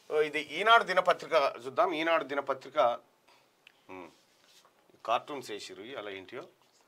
ఓ, ఇది ఈనాడు దినపత్రిక చూద్దాం ఈనాడు దినపత్రిక ఉమ్, కార్టూన్స్ వేసిరు అలా ఏంటియో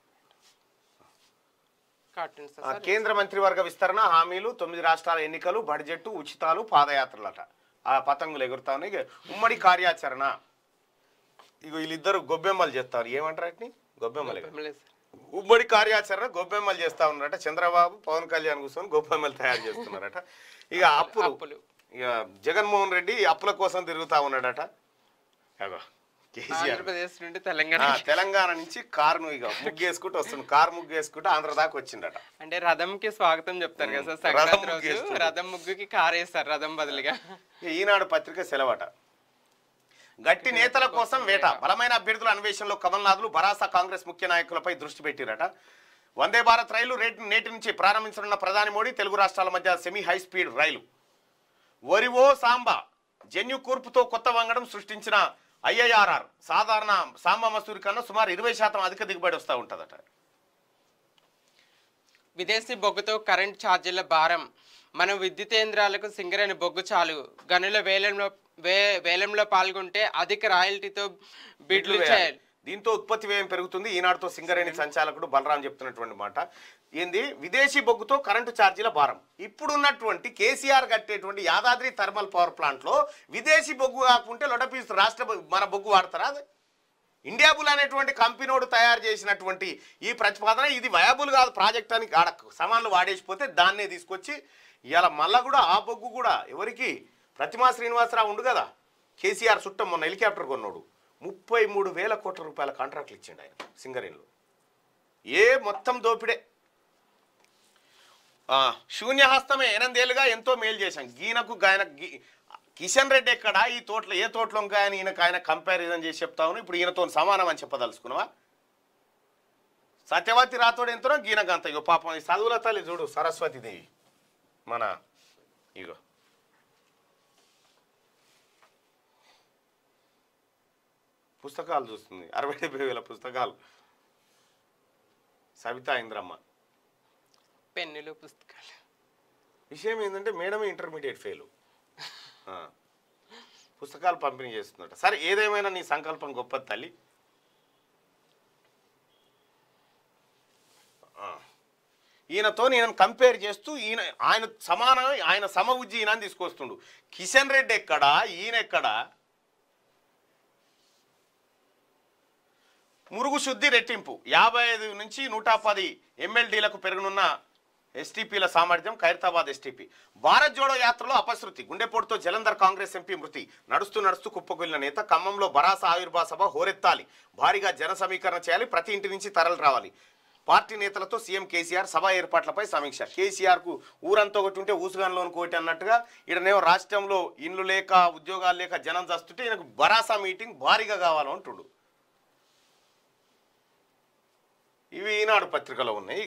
కార్టూన్స్ ఆ, కేంద్ర మంత్రివర్గ విస్తరణ హామీలు తొమ్మిది రాష్ట్రాల ఎన్నికలు బడ్జెట్ ఉచితాలు పాదయాత్రలట ఆ పతంగులు ఎగురుతా ఉన్నాయి ఇక ఉమ్మడి కార్యాచరణ ఇగో వీళ్ళిద్దరు గొబ్బెమ్మలు చేస్తారు ఏమంటారు వాటిని గొబ్బెమ్మలు ఎగురు. ఉమ్మడి కార్యాచరణ గొబ్బెమ్మలు చేస్తా ఉన్నారట చంద్రబాబు పవన్ కళ్యాణ్ కూర్చొని గొబ్బెమ్మలు తయారు చేస్తున్నారట ఇక అప్పులు అప్పులు. ఇక జగన్మోహన్ రెడ్డి అప్పుల కోసం తిరుగుతా ఉన్నాడట అగో కేసీఆర్ ఆంధ్రప్రదేశ్ నుండి తెలంగాణ ఆ, తెలంగాణ నుంచి కారును ఇక ముగ్గేసుకుంటూ వస్తుంది కారు ముగ్గేసుకుంటూ ఆంధ్ర దాకా వచ్చిండట అంటే రథంకి స్వాగతం చెప్తారు కదా సార్ రథం సంక్రాంతి ముగ్గు రోజు వేస్తారు. రథం ముగ్గుకి కార్ వేస్తారు రథం బదులుగా ఇక ఈనాడు పత్రిక సెలవట గట్టి నేతల కోసం వేట బలమైన అభ్యర్థుల అన్వేషణలో కమల్నాథులు భరాసా కాంగ్రెస్ ముఖ్య నాయకులపై దృష్టి పెట్టిరట వందే భారత్ రైలు రేటు నేటి నుంచి ప్రారంభించనున్న ప్రధాని మోడీ తెలుగు రాష్ట్రాల మధ్య సెమీ హై స్పీడ్ రైలు ఒరివో సాంబా జన్యు కూర్పుతో కొత్త వంగడం సృష్టించిన ఐఐఆర్ఆర్ సాధారణ సాంబా మసూరి కన్నా సుమారు ఇరవై శాతం అధిక దిగుబడి వస్తూ ఉంటుందట విదేశీ బొగ్గుతో కరెంట్ ఛార్జీల భారం మన విద్యుతేంద్రాలకు సింగరేణి బొగ్గు చాలు గనుల వేలంలో వే వేలంలో పాల్గొంటే అధిక రాయల్టీతో బిడ్లు చేయాలి దీంతో ఉత్పత్తి వ్యయం పెరుగుతుంది ఈనాడుతో సింగరేణి సంచాలకుడు బలరాం చెప్తున్నటువంటి మాట ఏంది విదేశీ బొగ్గుతో కరెంటు ఛార్జీల భారం ఇప్పుడున్నటువంటి కేసీఆర్ కట్టేటువంటి యాదాద్రి థర్మల్ పవర్ ప్లాంట్ లో విదేశీ బొగ్గు కాకుంటే లొడపీస్ రాష్ట్ర బొ- మన బొగ్గు వాడతారా అది ఇండియా బుల్ అనేటువంటి కంపెనీడు తయారు చేసినటువంటి ఈ ప్రతిపాదన ఇది వయబుల్ కాదు ప్రాజెక్ట్ అని ఆడ సామాన్లు వాడేసిపోతే దాన్నే తీసుకొచ్చి ఇవాళ మళ్ళా కూడా ఆ బొగ్గు కూడా ఎవరికి ప్రతిమా శ్రీనివాసరావు ఉండు కదా కేసీఆర్ చుట్టం మొన్న హెలికాప్టర్ కొన్నాడు ముప్పై మూడు వేల కోట్ల రూపాయల కాంట్రాక్ట్లు ఇచ్చిండు ఆయన సింగరేణిలో ఏ మొత్తం దోపిడే ఆ, శూన్యహస్తమే ఎనిమిదేళ్ళుగా ఎంతో మేలు చేశాం గీనకు గాయన గీ- కిషన్ రెడ్డి ఎక్కడ ఈ తోటలో ఏ తోటలో ఇంకా ఆయన ఈయనకు ఆయన కంపారిజన్ చేసి చెప్తాను ఇప్పుడు ఈయనతో సమానం అని చెప్పదలుచుకున్నావా సత్యవతి రాతోడు ఎంతనో గీనకు అంత ఇగో పాపం ఈ చదువుల తల్లి చూడు సరస్వతి దేవి మన ఇగో పుస్తకాలు చూస్తుంది అరవై డెబ్బై వేల పుస్తకాలు సవితా ఇంద్రమ్మ పెన్నులు పుస్తకాలు విషయం ఏంటంటే మేడమే ఇంటర్మీడియట్ ఫెయిల్ పుస్తకాలు పంపిణీ చేస్తుందట సరే ఏదేమైనా నీ సంకల్పం గొప్పది తల్లి ఆ. ఈయనతో నేను కంపేర్ చేస్తూ ఈయన ఆయన సమానం ఆయన సమ ఉజ్జి ఈయన అని తీసుకొస్తుండు కిషన్ రెడ్డి ఎక్కడా ఈయన ఎక్కడా మురుగు శుద్ధి రెట్టింపు యాభై ఐదు నుంచి నూట పది ఎమ్మెల్డీలకు పెరగనున్న ఎస్టీపీల సామర్థ్యం ఖైరతాబాద్ ఎస్టీపీ భారత్ జోడో యాత్రలో అపశృతి గుండెపోటుతో జలంధర్ కాంగ్రెస్ ఎంపీ మృతి నడుస్తూ నడుస్తూ కుప్పకొల్లిన నేత ఖమ్మంలో బరాస ఆవిర్భావ సభ హోరెత్తాలి భారీగా జన సమీకరణ చేయాలి ప్రతి ఇంటి నుంచి తరలి రావాలి పార్టీ నేతలతో సీఎం కేసీఆర్ సభ ఏర్పాట్లపై సమీక్ష కేసీఆర్ కు ఊరంతా ఒకటి ఉంటే ఊసుగాన్లోని కోటి అన్నట్టుగా ఈడనేమో రాష్ట్రంలో ఇండ్లు లేక ఉద్యోగాలు లేక జనం చస్తుంటే ఈయనకు బరాసా మీటింగ్ భారీగా కావాలంటుండు ఇవి ఈనాడు పత్రికలో ఉన్నాయి